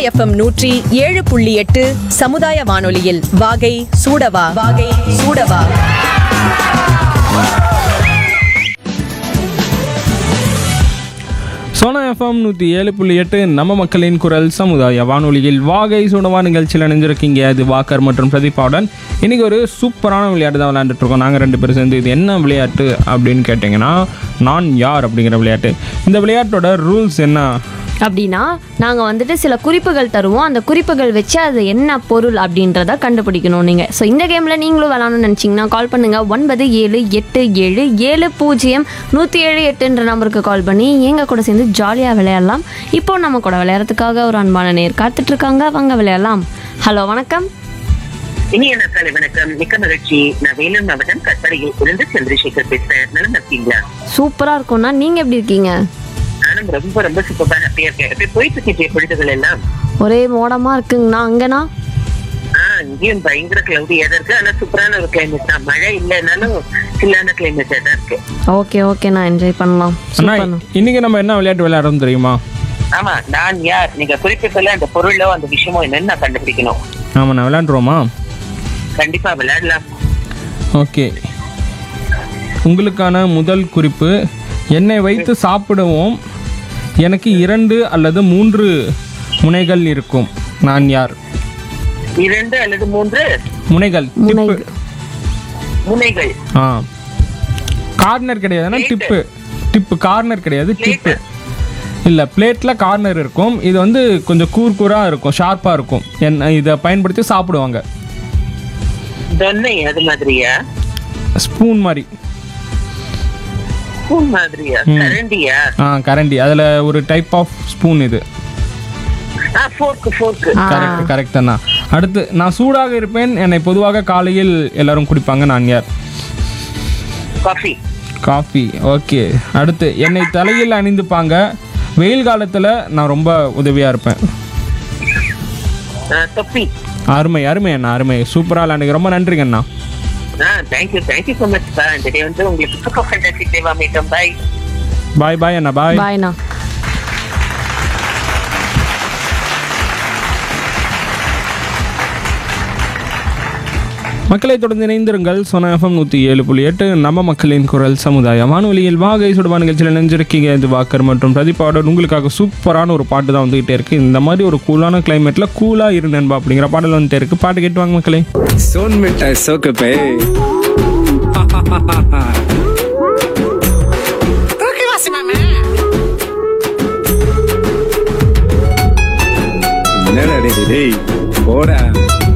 FM நூற்றி ஏழு புள்ளி எட்டு சமுதாய வானொலியில் வாகை சூடவா வாகை சூடவா சோனா எஃப்எம் நூற்றி ஏழு புள்ளி எட்டு நம்ம மக்களின் குரல் சமுதாய வானொலியில் வாகை சுடவா நிகழ்ச்சியில் இணைஞ்சிருக்கீங்க அது வாக்கர் மற்றும் பிரதீபாவுடன் இன்றைக்கி ஒரு சூப்பரான விளையாட்டு தான் விளையாண்டுட்டு இருக்கோம் நாங்கள் ரெண்டு பேரும் சேர்ந்து இது என்ன விளையாட்டு அப்படின்னு கேட்டிங்கன்னா நான் யார் அப்படிங்கிற விளையாட்டு இந்த விளையாட்டோட ரூல்ஸ் என்ன அப்படின்னா நாங்கள் வந்துட்டு சில குறிப்புகள் தருவோம் அந்த குறிப்புகள் வச்சு அது என்ன பொருள் அப்படின்றத கண்டுபிடிக்கணும் நீங்கள் ஸோ இந்த கேமில் நீங்களும் விளாடணும்னு நினச்சிங்கன்னா கால் பண்ணுங்கள் ஒன்பது ஏழு எட்டு ஏழு ஏழு பூஜ்ஜியம் நூற்றி ஏழு எட்டுன்ற நம்பருக்கு கால் பண்ணி எங்கள் கூட சேர்ந்து ஜாலியாக விளையாடலாம் இப்போ நம்ம கூட விளையாடுறதுக்காக ஒரு அன்பான நேர் காத்துட்ருக்காங்க வாங்க விளையாடலாம் ஹலோ வணக்கம் இனிய நாட்காலை வணக்கம் மிக்க மகிழ்ச்சி நான் வேலூர் மாவட்டம் கற்படையில் இருந்து சந்திரசேகர் பேசுறேன் நல்லா இருக்கீங்களா சூப்பராக இருக்கும்னா நீங்கள் எப்படி இருக்கீங்க நானும் ரொம்ப ரொம்ப சூப்பரா ஹாப்பியா இருக்கேன் எப்படி போயிட்டு இருக்கீங்க பொழுதுகள் எல்லாம் ஒரே மோடமாக இருக்குங்கண்ணா அங்கேண்ணா ஆஹ் இங்கேயும் பயங்கர கிளம்பியா தான் இருக்கு ஆனா சூப்பரான ஒரு கிளைமேட் தான் மழை இல்லைனாலும் சில்லான கிளைமேட்டா தான் இருக்கு ஓகே ஓகே நான் என்ஜாய் பண்ணலாம் அண்ணா சூப்பர்ண்ணா இன்றைக்கி நம்ம என்ன விளையாட்டு விளையாடுறோம் தெரியுமா ஆமா நான் யார் நீங்க குறிப்பிட்டுள்ள அந்த பொருளோ அந்த விஷயமோ என்னன்னு நான் கண்டுபிடிக்கணும் ஆமாம் நான் விளையாண்டுருவோமா கண்டிப்பா விளையாடலாம் ஓகே உங்களுக்கான முதல் குறிப்பு என்னை வைத்து சாப்பிடுவோம் எனக்கு இரண்டு அல்லது மூன்று முனைகள் இருக்கும் நான் யார் இரண்டு அல்லது மூன்று முனைகள் முனை டிப்பு முனைகள் ஆ கார்னர் கிடையாதுன்னா Plate. டிப்பு டிப்பு கார்னர் கிடையாது Plate. டிப்பு இல்லை பிளேட்டில் கார்னர் இருக்கும் இது வந்து கொஞ்சம் கூர் கூராக இருக்கும் ஷார்ப்பாக இருக்கும் என்ன இதை பயன்படுத்தி சாப்பிடுவாங்க தொன்னை அது மாதிரியா ஸ்பூன் மாதிரி ஸ்பூன் மாதிரியா கரண்டியா ஆ கரண்டி அதில் ஒரு டைப் ஆஃப் ஸ்பூன் இது ஆஹ் ஃபோர்க்கு ஃபோர்க்கு ஆ கரெக்ட் கரெக்ட் தானா அடுத்து நான் சூடாக இருப்பேன் என்னை பொதுவாக காலையில் எல்லாரும் குடிப்பாங்க நான் யார் காஃபி காஃபி ஓகே அடுத்து என்னை தலையில் அணிந்துப்பாங்க வெயில் காலத்தில் நான் ரொம்ப உதவியாக இருப்பேன் தொப்பி அருமை அருமை அண்ணா அருமை சூப்பராக விளையாண்டுங்க ரொம்ப நன்றிங்க அண்ணா ஆ தேங்க்யூ தேங்க்யூ ஸோ மச் பா இந்த டே வந்து உங்களுக்கு சூப்பர் ஃபேண்டாஸ்டிக் டேவா மீட்டும் பை பாய் பாய் அண்ணா பாய் பாய்ண்ணா மக்களை தொடர்ந்து இணைந்திருங்கள் சொன எஃப்எம் நூற்றி ஏழு புள்ளி எட்டு நம்ம மக்களின் குரல் சமுதாய வானொலியில் வாகை சுடுவா நிகழ்ச்சியில் நினைஞ்சிருக்கீங்க இது வாக்கர் மற்றும் பிரதீபாவோட உங்களுக்காக சூப்பரான ஒரு பாட்டு தான் வந்துகிட்டே இருக்கு இந்த மாதிரி ஒரு கூலான கிளைமேட்டில் கூலாக இரு நண்பா அப்படிங்கிற பாடல் வந்துட்டே இருக்கு பாட்டு கேட்டு வாங்க மக்களே सोन मिठाई सोक पे என்னடா டேய், டேய் போடா